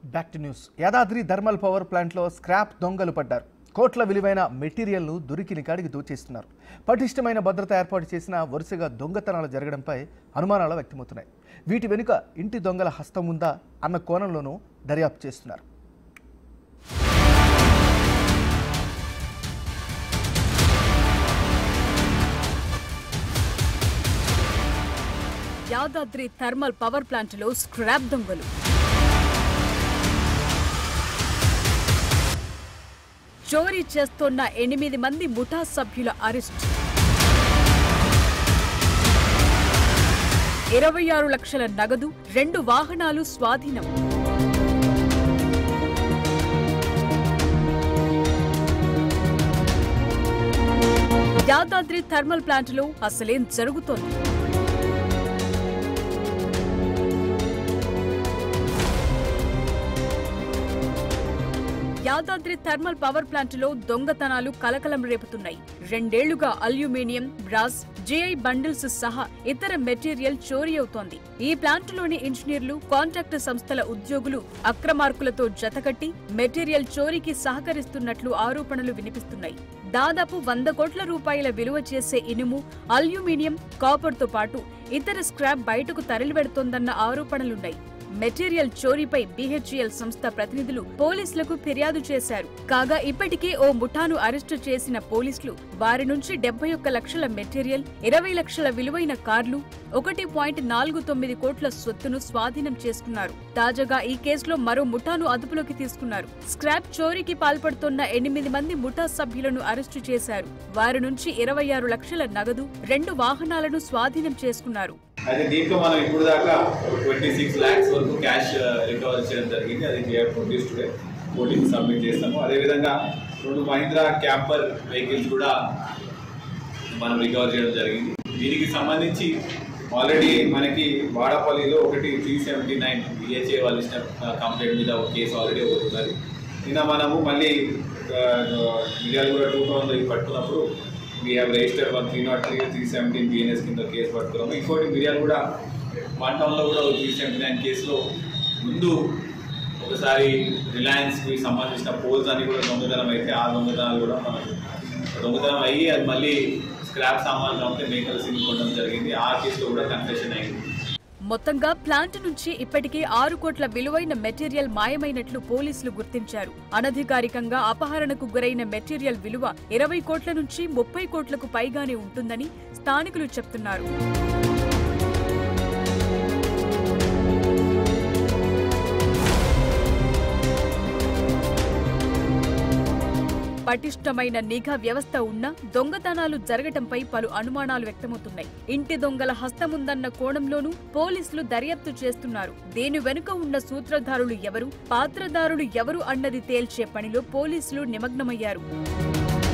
back to news Yadadri thermal power ప్లాంట్లో scrap దొంగలు పడ్డారు కోట్ల విలువైన మెటీరియల్ను దొరికిన కాడికి దోచేస్తున్నారు పటిష్టమైన భద్రత ఏర్పాటు చేసిన వరుసగా దొంగతనాలు జరగడంపై అనుమానాలు వ్యక్తమవుతున్నాయి వీటి వెనుక ఇంటి దొంగల హస్తం ఉందా అన్న కోణంలోనూ దర్యాప్తు చేస్తున్నారు యాదాద్రి థర్మల్ పవర్ ప్లాంట్లో స్క్రాప్ దొంగలు చోరీ చేస్తోన్న ఎనిమిది మంది ముఠా సభ్యుల అరెస్ట్ ఇరవై ఆరు లక్షల నగదు రెండు వాహనాలు స్వాధీనం యాదాద్రి థర్మల్ ప్లాంట్లో అసలేం జరుగుతోంది యాదాద్రి థర్మల్ పవర్ ప్లాంట్లో దొంగతనాలు కలకలం రేపుతున్నాయి రెండేళ్లుగా అల్యూమినియం బ్రాస్ జేఐ బండిల్స్ సహా ఇతర మెటీరియల్ చోరీ అవుతోంది ఈ ప్లాంటులోని ఇంజనీర్లు కాంట్రాక్టు సంస్థల ఉద్యోగులు అక్రమార్కులతో జతకట్టి మెటీరియల్ చోరీకి సహకరిస్తున్నట్లు ఆరోపణలు వినిపిస్తున్నాయి దాదాపు వంద కోట్ల రూపాయల విలువ చేసే ఇనుము అల్యూమినియం కాపర్తో పాటు ఇతర స్క్రాప్ బయటకు తరలివెడుతోందన్న ఆరోపణలున్నాయి మెటీరియల్ చోరీపై బీహెచ్ఈఎల్ సంస్థ ప్రతినిధులు పోలీసులకు ఫిర్యాదు చేశారు కాగా ఇప్పటికే ఓ ముఠాను అరెస్టు చేసిన పోలీసులు వారి నుంచి డెబ్బై ఒక్క లక్షల మెటీరియల్ ఇరవై లక్షల విలువైన కార్లు ఒకటి పాయింట్ నాలుగు తొమ్మిది కోట్ల సొత్తును స్వాధీనం చేసుకున్నారు తాజాగా ఈ కేసులో మరో ముఠాను అదుపులోకి తీసుకున్నారు స్క్రాప్ చోరీకి పాల్పడుతున్న ఎనిమిది మంది ముఠా సభ్యులను అరెస్టు చేశారు వారి నుంచి ఇరవై ఆరు లక్షల నగదు రెండు వాహనాలను స్వాధీనం చేసుకున్నారు అయితే దీంట్లో మనం ఇప్పుడు దాకా ట్వంటీ సిక్స్ ల్యాక్స్ వరకు క్యాష్ రికవర్ చేయడం జరిగింది అది క్లియర్ నోటీస్ టుడే కోర్టుకి సబ్మిట్ చేస్తాము అదేవిధంగా రెండు మహీంద్రా క్యాంపర్ వెహికల్స్ కూడా మనం రికవర్ చేయడం జరిగింది దీనికి సంబంధించి ఆల్రెడీ మనకి వాడపల్లిలో ఒకటి త్రీ సెవెంటీ నైన్ బిహెచ్ఏ వాళ్ళు ఇచ్చిన కంప్లైంట్ మీద ఒక కేసు ఆల్రెడీ ఒకటి ఉన్నది నిన్న మనము మళ్ళీ మీడియాలు కూడా టూ థౌసండ్ పట్టుకున్నప్పుడు we have register one three not three three seventeen BNS కింద కేసు పట్టుకున్నాము ఇంకోటి మిర్యాలు కూడా వన్ టౌన్లో కూడా త్రీ సెవెంటీ నైన్ కేసులో ముందు ఒకసారి రిలయన్స్కి సంబంధించిన పోల్స్ అన్ని కూడా దొంగతనం అయితే ఆ దొంగతనాలు కూడా మనం దొంగతనం అయ్యి అది మళ్ళీ స్క్రాప్ సామాన్లు కాబట్టి మేకలు సిగ్గుకోవడం జరిగింది ఆ కేసులో కూడా కన్ఫెషన్ అయింది మొత్తంగా ప్లాంట్ నుంచి ఇప్పటికే ఆరు కోట్ల విలువైన మెటీరియల్ మాయమైనట్లు పోలీసులు గుర్తించారు అనధికారికంగా అపహరణకు గురైన మెటీరియల్ విలువ ఇరవై కోట్ల నుంచి ముప్పై కోట్లకు పైగానే ఉంటుందని స్థానికులు చెప్తున్నారు పటిష్టమైన నిఘా వ్యవస్థ ఉన్నా దొంగతనాలు జరగటంపై పలు అనుమానాలు వ్యక్తమవుతున్నాయి ఇంటి దొంగల హస్తముందన్న కోణంలోనూ పోలీసులు దర్యాప్తు చేస్తున్నారు దీని వెనుక ఉన్న సూత్రధారులు ఎవరు పాత్రధారులు ఎవరు అన్నది తేల్చే పనిలో పోలీసులు నిమగ్నమయ్యారు